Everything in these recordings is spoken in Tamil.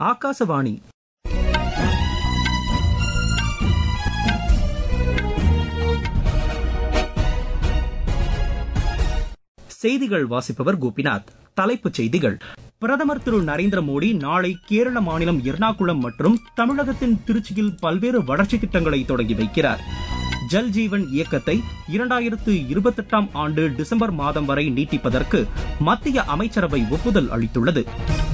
ஆகாசவாணி செய்திகள் வாசிப்பவர் கோபிநாத் தலைப்புச் செய்திகள் பிரதமர் திரு நரேந்திர மோடி நாளை கேரள மாநிலம் எர்ணாகுளம் மற்றும் தமிழகத்தின் திருச்சியில் பல்வேறு வளர்ச்சித் திட்டங்களை தொடங்கி வைக்கிறார் ஜல் ஜீவன் இயக்கத்தை இரண்டாயிரத்து இருபத்தெட்டாம் ஆண்டு டிசம்பர் மாதம் வரை நீட்டிப்பதற்கு மத்திய அமைச்சரவை ஒப்புதல் அளித்துள்ளது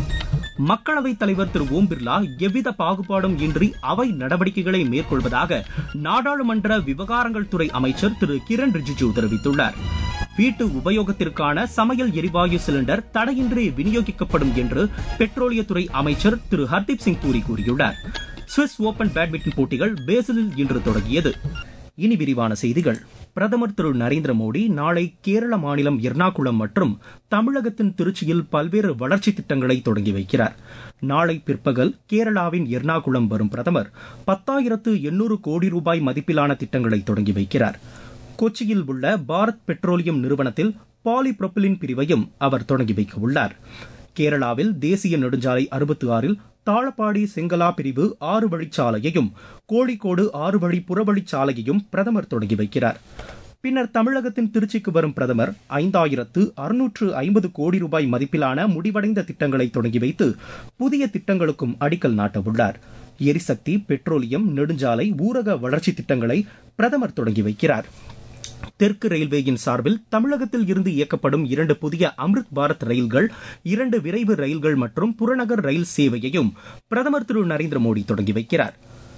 மக்களவைத் தலைவர் திரு ஓம் பிர்லா எவ்வித பாகுபாடும் இன்றி அவை நடவடிக்கைகளை மேற்கொள்வதாக நாடாளுமன்ற விவகாரங்கள் துறை அமைச்சர் திரு கிரண் ரிஜிஜு தெரிவித்துள்ளார் வீட்டு உபயோகத்திற்கான சமையல் எரிவாயு சிலிண்டர் தடையின்றி விநியோகிக்கப்படும் என்று பெட்ரோலியத்துறை அமைச்சர் திரு ஹர்தீப் சிங் பூரி கூறியுள்ளார் சுவிஸ் ஓபன் பேட்மிண்டன் போட்டிகள் பேசிலில் இன்று தொடங்கியது இனி விரிவான செய்திகள் பிரதமர் திரு நரேந்திர மோடி நாளை கேரள மாநிலம் எர்ணாகுளம் மற்றும் தமிழகத்தின் திருச்சியில் பல்வேறு வளர்ச்சி திட்டங்களை தொடங்கி வைக்கிறார் நாளை பிற்பகல் கேரளாவின் எர்ணாகுளம் வரும் பிரதமர் பத்தாயிரத்து எண்ணூறு கோடி ரூபாய் மதிப்பிலான திட்டங்களை தொடங்கி வைக்கிறார் கொச்சியில் உள்ள பாரத் பெட்ரோலியம் நிறுவனத்தில் பாலிப்ரொபிலின் பிரிவையும் அவர் தொடங்கி வைக்க உள்ளார் கேரளாவில் தேசிய நெடுஞ்சாலை அறுபத்தி ஆறில் தாளப்பாடி செங்கலா பிரிவு ஆறு வழிச்சாலையையும் கோழிக்கோடு ஆறு வழி புறவழிச்சாலையையும் பிரதமர் தொடங்கி வைக்கிறார் பின்னர் தமிழகத்தின் திருச்சிக்கு வரும் பிரதமர் ஐந்தாயிரத்து அறுநூற்று ஐம்பது கோடி ரூபாய் மதிப்பிலான முடிவடைந்த திட்டங்களை தொடங்கி வைத்து புதிய திட்டங்களுக்கும் அடிக்கல் நாட்டவுள்ளார் எரிசக்தி பெட்ரோலியம் நெடுஞ்சாலை ஊரக வளர்ச்சி திட்டங்களை பிரதமர் தொடங்கி வைக்கிறார் தெற்கு ரயில்வேயின் சார்பில் தமிழகத்தில் இருந்து இயக்கப்படும் இரண்டு புதிய அம்ருத் பாரத் ரயில்கள் இரண்டு விரைவு ரயில்கள் மற்றும் புறநகர் ரயில் சேவையையும் பிரதமர் திரு நரேந்திர மோடி தொடங்கி வைக்கிறார்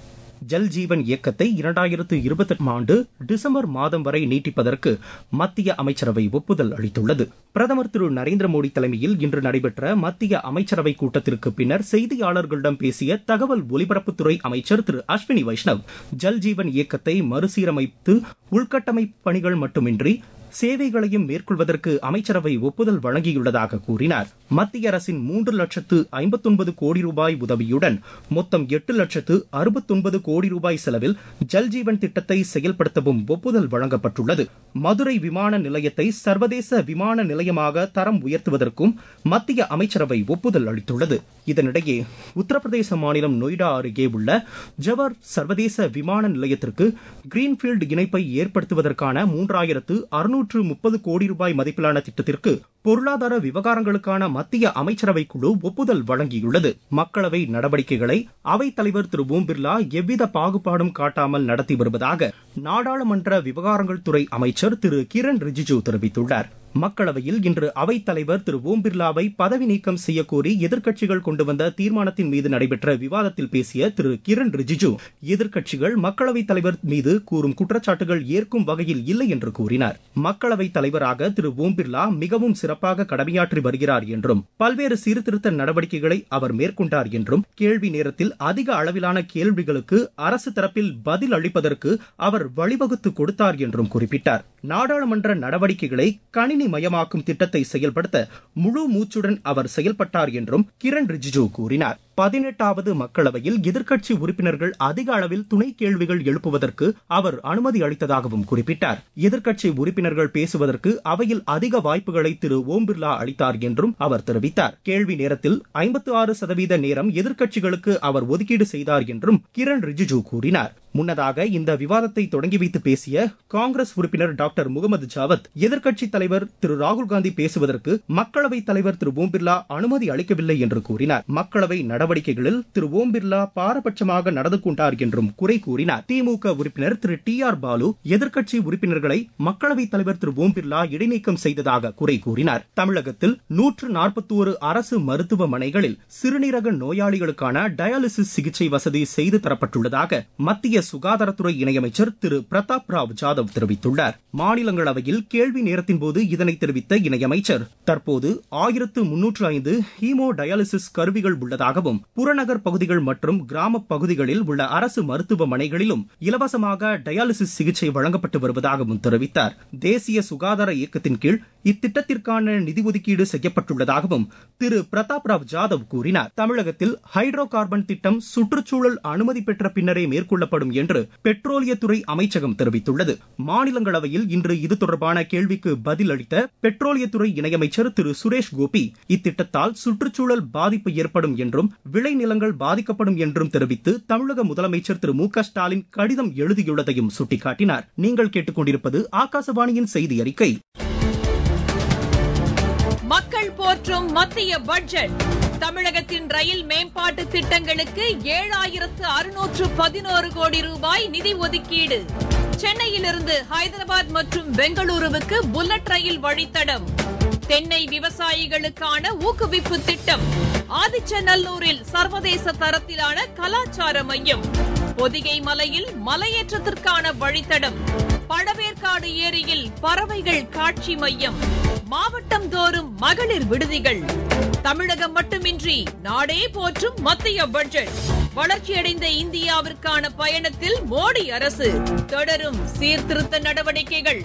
ஜல் ஜீவன் இயக்கத்தை இரண்டாயிரத்து இருபத்தெட்டாம் ஆண்டு டிசம்பர் மாதம் வரை நீட்டிப்பதற்கு மத்திய அமைச்சரவை ஒப்புதல் அளித்துள்ளது பிரதமர் திரு நரேந்திர மோடி தலைமையில் இன்று நடைபெற்ற மத்திய அமைச்சரவை கூட்டத்திற்கு பின்னர் செய்தியாளர்களிடம் பேசிய தகவல் ஒலிபரப்புத்துறை அமைச்சர் திரு அஸ்வினி வைஷ்ணவ் ஜல் ஜீவன் இயக்கத்தை மறுசீரமைத்து உள்கட்டமைப்பு பணிகள் மட்டுமின்றி சேவைகளையும் மேற்கொள்வதற்கு அமைச்சரவை ஒப்புதல் வழங்கியுள்ளதாக கூறினார் மத்திய அரசின் மூன்று லட்சத்து ஐம்பத்தொன்பது கோடி ரூபாய் உதவியுடன் மொத்தம் எட்டு லட்சத்து அறுபத்தொன்பது கோடி ரூபாய் செலவில் ஜல்ஜீவன் திட்டத்தை செயல்படுத்தவும் ஒப்புதல் வழங்கப்பட்டுள்ளது மதுரை விமான நிலையத்தை சர்வதேச விமான நிலையமாக தரம் உயர்த்துவதற்கும் மத்திய அமைச்சரவை ஒப்புதல் அளித்துள்ளது இதனிடையே உத்தரப்பிரதேச மாநிலம் நொய்டா அருகே உள்ள ஜவர் சர்வதேச விமான நிலையத்திற்கு கிரீன்ஃபீல்டு இணைப்பை ஏற்படுத்துவதற்கான மூன்றாயிரத்து அறுநூற்று முப்பது கோடி ரூபாய் மதிப்பிலான திட்டத்திற்கு பொருளாதார விவகாரங்களுக்கான மத்திய அமைச்சரவை குழு ஒப்புதல் வழங்கியுள்ளது மக்களவை நடவடிக்கைகளை அவைத் தலைவர் திரு ஓம் பிர்லா எவ்வித பாகுபாடும் காட்டாமல் நடத்தி வருவதாக நாடாளுமன்ற விவகாரங்கள் துறை அமைச்சர் திரு கிரண் ரிஜிஜு தெரிவித்துள்ளார் மக்களவையில் இன்று அவைத் தலைவர் திரு ஓம் பிர்லாவை பதவி நீக்கம் செய்யக்கோரி எதிர்க்கட்சிகள் கொண்டு வந்த தீர்மானத்தின் மீது நடைபெற்ற விவாதத்தில் பேசிய திரு கிரண் ரிஜிஜு எதிர்க்கட்சிகள் மக்களவைத் தலைவர் மீது கூறும் குற்றச்சாட்டுகள் ஏற்கும் வகையில் இல்லை என்று கூறினார் மக்களவைத் தலைவராக திரு ஓம் பிர்லா மிகவும் சிறப்பாக கடமையாற்றி வருகிறார் என்றும் பல்வேறு சீர்திருத்த நடவடிக்கைகளை அவர் மேற்கொண்டார் என்றும் கேள்வி நேரத்தில் அதிக அளவிலான கேள்விகளுக்கு அரசு தரப்பில் பதில் அளிப்பதற்கு அவர் வழிவகுத்து கொடுத்தார் என்றும் குறிப்பிட்டார் நாடாளுமன்ற நடவடிக்கைகளை கணினி மயமாக்கும் திட்டத்தை செயல்படுத்த முழு மூச்சுடன் அவர் செயல்பட்டார் என்றும் கிரண் ரிஜிஜு கூறினார் பதினெட்டாவது மக்களவையில் எதிர்க்கட்சி உறுப்பினர்கள் அதிக அளவில் துணை கேள்விகள் எழுப்புவதற்கு அவர் அனுமதி அளித்ததாகவும் குறிப்பிட்டார் எதிர்க்கட்சி உறுப்பினர்கள் பேசுவதற்கு அவையில் அதிக வாய்ப்புகளை திரு ஓம் பிர்லா அளித்தார் என்றும் அவர் தெரிவித்தார் கேள்வி நேரத்தில் ஐம்பத்தி ஆறு சதவீத நேரம் எதிர்க்கட்சிகளுக்கு அவர் ஒதுக்கீடு செய்தார் என்றும் கிரண் ரிஜிஜு கூறினார் முன்னதாக இந்த விவாதத்தை தொடங்கி வைத்து பேசிய காங்கிரஸ் உறுப்பினர் டாக்டர் முகமது ஜாவத் எதிர்க்கட்சி தலைவர் திரு ராகுல் காந்தி பேசுவதற்கு மக்களவைத் தலைவர் திரு ஓம் பிர்லா அனுமதி அளிக்கவில்லை என்று கூறினார் மக்களவை நடவடிக்கைகளில் திரு ஓம் பிர்லா பாரபட்சமாக நடந்து கொண்டார் என்றும் குறை கூறினார் திமுக உறுப்பினர் திரு டி ஆர் பாலு எதிர்க்கட்சி உறுப்பினர்களை மக்களவைத் தலைவர் திரு ஓம் பிர்லா இடைநீக்கம் செய்ததாக குறை கூறினார் தமிழகத்தில் நூற்று நாற்பத்தி ஒரு அரசு மருத்துவமனைகளில் சிறுநீரக நோயாளிகளுக்கான டயாலிசிஸ் சிகிச்சை வசதி செய்து தரப்பட்டுள்ளதாக மத்திய சுகாதாரத்துறை இணையமைச்சர் திரு பிரதாப் ராவ் ஜாதவ் தெரிவித்துள்ளார் மாநிலங்களவையில் கேள்வி நேரத்தின் போது இதனை தெரிவித்த இணையமைச்சர் தற்போது ஆயிரத்து முன்னூற்று ஐந்து ஹீமோ டயாலிசிஸ் கருவிகள் உள்ளதாகவும் புறநகர் பகுதிகள் மற்றும் கிராம பகுதிகளில் உள்ள அரசு மருத்துவமனைகளிலும் இலவசமாக டயாலிசிஸ் சிகிச்சை வழங்கப்பட்டு வருவதாகவும் தெரிவித்தார் தேசிய சுகாதார இயக்கத்தின் கீழ் இத்திட்டத்திற்கான நிதி ஒதுக்கீடு செய்யப்பட்டுள்ளதாகவும் திரு பிரதாப் ராவ் ஜாதவ் கூறினார் தமிழகத்தில் ஹைட்ரோ கார்பன் திட்டம் சுற்றுச்சூழல் அனுமதி பெற்ற பின்னரே மேற்கொள்ளப்படும் உறுதிப்படுத்தப்படும் என்று பெட்ரோலியத்துறை அமைச்சகம் தெரிவித்துள்ளது மாநிலங்களவையில் இன்று இது தொடர்பான கேள்விக்கு பதில் அளித்த பெட்ரோலியத்துறை இணையமைச்சர் திரு சுரேஷ் கோபி இத்திட்டத்தால் சுற்றுச்சூழல் பாதிப்பு ஏற்படும் என்றும் விளைநிலங்கள் பாதிக்கப்படும் என்றும் தெரிவித்து தமிழக முதலமைச்சர் திரு மு க ஸ்டாலின் கடிதம் எழுதியுள்ளதையும் சுட்டிக்காட்டினார் நீங்கள் கேட்டுக்கொண்டிருப்பது ஆகாசவாணியின் செய்தி அறிக்கை மக்கள் போற்றும் மத்திய பட்ஜெட் தமிழகத்தின் ரயில் மேம்பாட்டு திட்டங்களுக்கு ஏழாயிரத்து அறுநூற்று பதினோரு கோடி ரூபாய் நிதி ஒதுக்கீடு சென்னையிலிருந்து ஹைதராபாத் மற்றும் பெங்களூருவுக்கு புல்லட் ரயில் வழித்தடம் தென்னை விவசாயிகளுக்கான ஊக்குவிப்பு திட்டம் ஆதிச்சநல்லூரில் சர்வதேச தரத்திலான கலாச்சார மையம் பொதிகை மலையில் மலையேற்றத்திற்கான வழித்தடம் பழவேற்காடு ஏரியில் பறவைகள் காட்சி மையம் மாவட்டம் தோறும் மகளிர் விடுதிகள் தமிழகம் மட்டுமின்றி நாடே போற்றும் மத்திய பட்ஜெட் வளர்ச்சியடைந்த இந்தியாவிற்கான பயணத்தில் மோடி அரசு தொடரும் சீர்திருத்த நடவடிக்கைகள்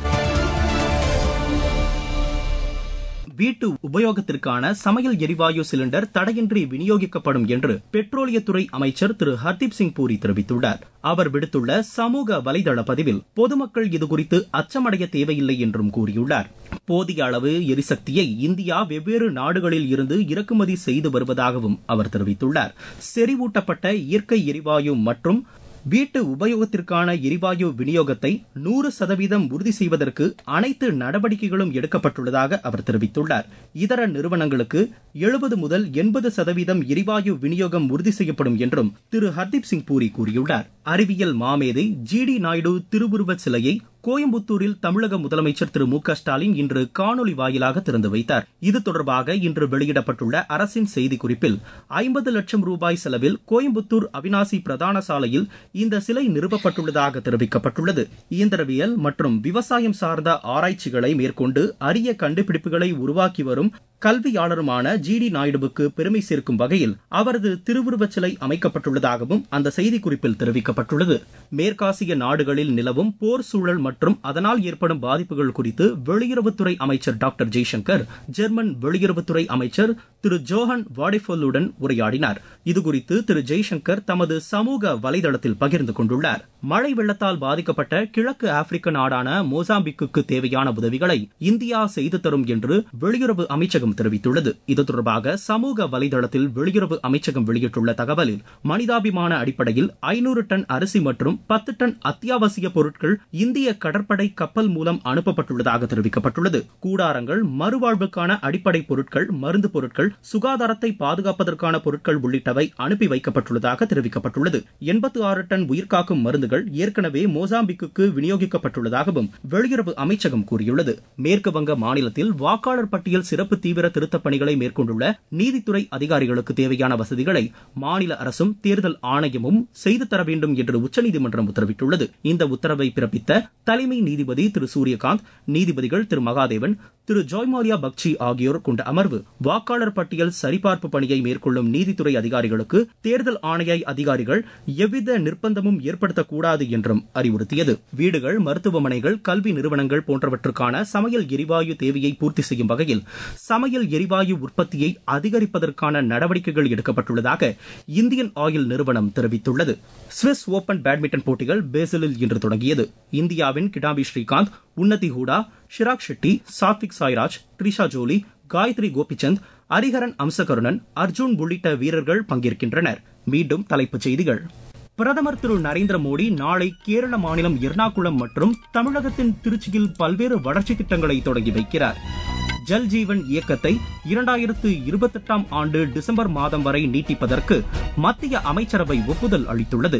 வீட்டு உபயோகத்திற்கான சமையல் எரிவாயு சிலிண்டர் தடையின்றி விநியோகிக்கப்படும் என்று பெட்ரோலியத்துறை அமைச்சர் திரு ஹர்தீப் சிங் பூரி தெரிவித்துள்ளார் அவர் விடுத்துள்ள சமூக வலைதள பதிவில் பொதுமக்கள் இதுகுறித்து அச்சமடைய தேவையில்லை என்றும் கூறியுள்ளார் போதிய அளவு எரிசக்தியை இந்தியா வெவ்வேறு நாடுகளில் இருந்து இறக்குமதி செய்து வருவதாகவும் அவர் தெரிவித்துள்ளார் செறிவூட்டப்பட்ட இயற்கை எரிவாயு மற்றும் வீட்டு உபயோகத்திற்கான எரிவாயு விநியோகத்தை நூறு சதவீதம் உறுதி செய்வதற்கு அனைத்து நடவடிக்கைகளும் எடுக்கப்பட்டுள்ளதாக அவர் தெரிவித்துள்ளார் இதர நிறுவனங்களுக்கு எழுபது முதல் எண்பது சதவீதம் எரிவாயு விநியோகம் உறுதி செய்யப்படும் என்றும் திரு ஹர்தீப் சிங் பூரி கூறியுள்ளார் அறிவியல் மாமேதை ஜி டி நாயுடு திருவுருவச் சிலையை கோயம்புத்தூரில் தமிழக முதலமைச்சர் திரு மு க ஸ்டாலின் இன்று காணொலி வாயிலாக திறந்து வைத்தார் இது தொடர்பாக இன்று வெளியிடப்பட்டுள்ள அரசின் செய்திக்குறிப்பில் ஐம்பது லட்சம் ரூபாய் செலவில் கோயம்புத்தூர் அவினாசி பிரதான சாலையில் இந்த சிலை நிறுவப்பட்டுள்ளதாக தெரிவிக்கப்பட்டுள்ளது இயந்திரவியல் மற்றும் விவசாயம் சார்ந்த ஆராய்ச்சிகளை மேற்கொண்டு அரிய கண்டுபிடிப்புகளை உருவாக்கி வரும் கல்வியாளருமான ஜி டி நாயுடுவுக்கு பெருமை சேர்க்கும் வகையில் அவரது திருவுருவச் சிலை அமைக்கப்பட்டுள்ளதாகவும் அந்த செய்திக்குறிப்பில் தெரிவிக்கப்பட்டுள்ளது மேற்காசிய நாடுகளில் நிலவும் போர் சூழல் மற்றும் அதனால் ஏற்படும் பாதிப்புகள் குறித்து வெளியுறவுத்துறை அமைச்சர் டாக்டர் ஜெய்சங்கர் ஜெர்மன் வெளியுறவுத்துறை அமைச்சர் திரு ஜோஹன் வாடிஃபோலுடன் உரையாடினார் இதுகுறித்து திரு ஜெய்சங்கர் தமது சமூக வலைதளத்தில் பகிர்ந்து கொண்டுள்ளார் மழை வெள்ளத்தால் பாதிக்கப்பட்ட கிழக்கு ஆப்பிரிக்க நாடான மோசாம்பிக்கு தேவையான உதவிகளை இந்தியா செய்து தரும் என்று வெளியுறவு அமைச்சகம் தெரிவித்துள்ளது இது தொடர்பாக சமூக வலைதளத்தில் வெளியுறவு அமைச்சகம் வெளியிட்டுள்ள தகவலில் மனிதாபிமான அடிப்படையில் ஐநூறு டன் அரிசி மற்றும் பத்து டன் அத்தியாவசிய பொருட்கள் இந்திய கடற்படை கப்பல் மூலம் அனுப்பப்பட்டுள்ளதாக தெரிவிக்கப்பட்டுள்ளது கூடாரங்கள் மறுவாழ்வுக்கான அடிப்படை பொருட்கள் மருந்து பொருட்கள் சுகாதாரத்தை பாதுகாப்பதற்கான பொருட்கள் உள்ளிட்டவை அனுப்பி வைக்கப்பட்டுள்ளதாக தெரிவிக்கப்பட்டுள்ளது எண்பத்தி ஆறு டன் உயிர்காக்கும் மருந்துகள் ஏற்கனவே மோசாம்பிக்கு விநியோகிக்கப்பட்டுள்ளதாகவும் வெளியுறவு அமைச்சகம் கூறியுள்ளது மேற்கு வங்க மாநிலத்தில் வாக்காளர் பட்டியல் சிறப்பு தீவிர திருத்தப் பணிகளை மேற்கொண்டுள்ள நீதித்துறை அதிகாரிகளுக்கு தேவையான வசதிகளை மாநில அரசும் தேர்தல் ஆணையமும் செய்து தர வேண்டும் என்று உச்சநீதிமன்றம் உத்தரவிட்டுள்ளது இந்த உத்தரவை பிறப்பித்த தலைமை நீதிபதி திரு சூரியகாந்த் நீதிபதிகள் திரு மகாதேவன் திரு ஜோய்மாலியா பக்சி ஆகியோர் கொண்ட அமர்வு வாக்காளர் பட்டியல் சரிபார்ப்பு பணியை மேற்கொள்ளும் நீதித்துறை அதிகாரிகளுக்கு தேர்தல் ஆணைய அதிகாரிகள் எவ்வித நிர்பந்தமும் ஏற்படுத்தக்கூடாது என்றும் அறிவுறுத்தியது வீடுகள் மருத்துவமனைகள் கல்வி நிறுவனங்கள் போன்றவற்றுக்கான சமையல் எரிவாயு தேவையை பூர்த்தி செய்யும் வகையில் சமையல் எரிவாயு உற்பத்தியை அதிகரிப்பதற்கான நடவடிக்கைகள் எடுக்கப்பட்டுள்ளதாக இந்தியன் ஆயில் நிறுவனம் தெரிவித்துள்ளது சுவிஸ் ஓபன் பேட்மிண்டன் போட்டிகள் பேசலில் இன்று தொடங்கியது இந்தியாவின் கிடாம்பி ஸ்ரீகாந்த் உன்னதி ஹூடா ஷிராக் ஷெட்டி சாத்விக் சாய்ராஜ் த்ரிஷா ஜோலி காயத்ரி கோபிச்சந்த் ஹரிஹரன் அம்சகருணன் அர்ஜுன் உள்ளிட்ட வீரர்கள் பங்கேற்கின்றனர் மீண்டும் தலைப்புச் செய்திகள் பிரதமர் திரு நரேந்திர மோடி நாளை கேரள மாநிலம் எர்ணாகுளம் மற்றும் தமிழகத்தின் திருச்சியில் பல்வேறு வளர்ச்சி திட்டங்களை தொடங்கி வைக்கிறார் ஜல் ஜீவன் இயக்கத்தை இரண்டாயிரத்து இருபத்தெட்டாம் ஆண்டு டிசம்பர் மாதம் வரை நீட்டிப்பதற்கு மத்திய அமைச்சரவை ஒப்புதல் அளித்துள்ளது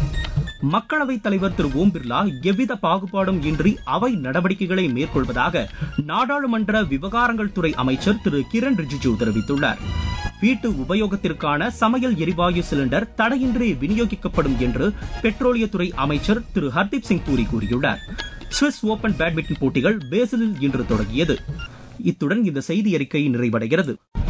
மக்களவைத் தலைவர் திரு ஓம் பிர்லா எவ்வித பாகுபாடும் இன்றி அவை நடவடிக்கைகளை மேற்கொள்வதாக நாடாளுமன்ற விவகாரங்கள் துறை அமைச்சர் திரு கிரண் ரிஜிஜு தெரிவித்துள்ளார் வீட்டு உபயோகத்திற்கான சமையல் எரிவாயு சிலிண்டர் தடையின்றி விநியோகிக்கப்படும் என்று பெட்ரோலியத்துறை அமைச்சர் திரு ஹர்தீப் சிங் பூரி கூறியுள்ளார் சுவிஸ் ஓபன் பேட்மிண்டன் போட்டிகள் பேசலில் இன்று தொடங்கியது இத்துடன் இந்த செய்தி அறிக்கை நிறைவடைகிறது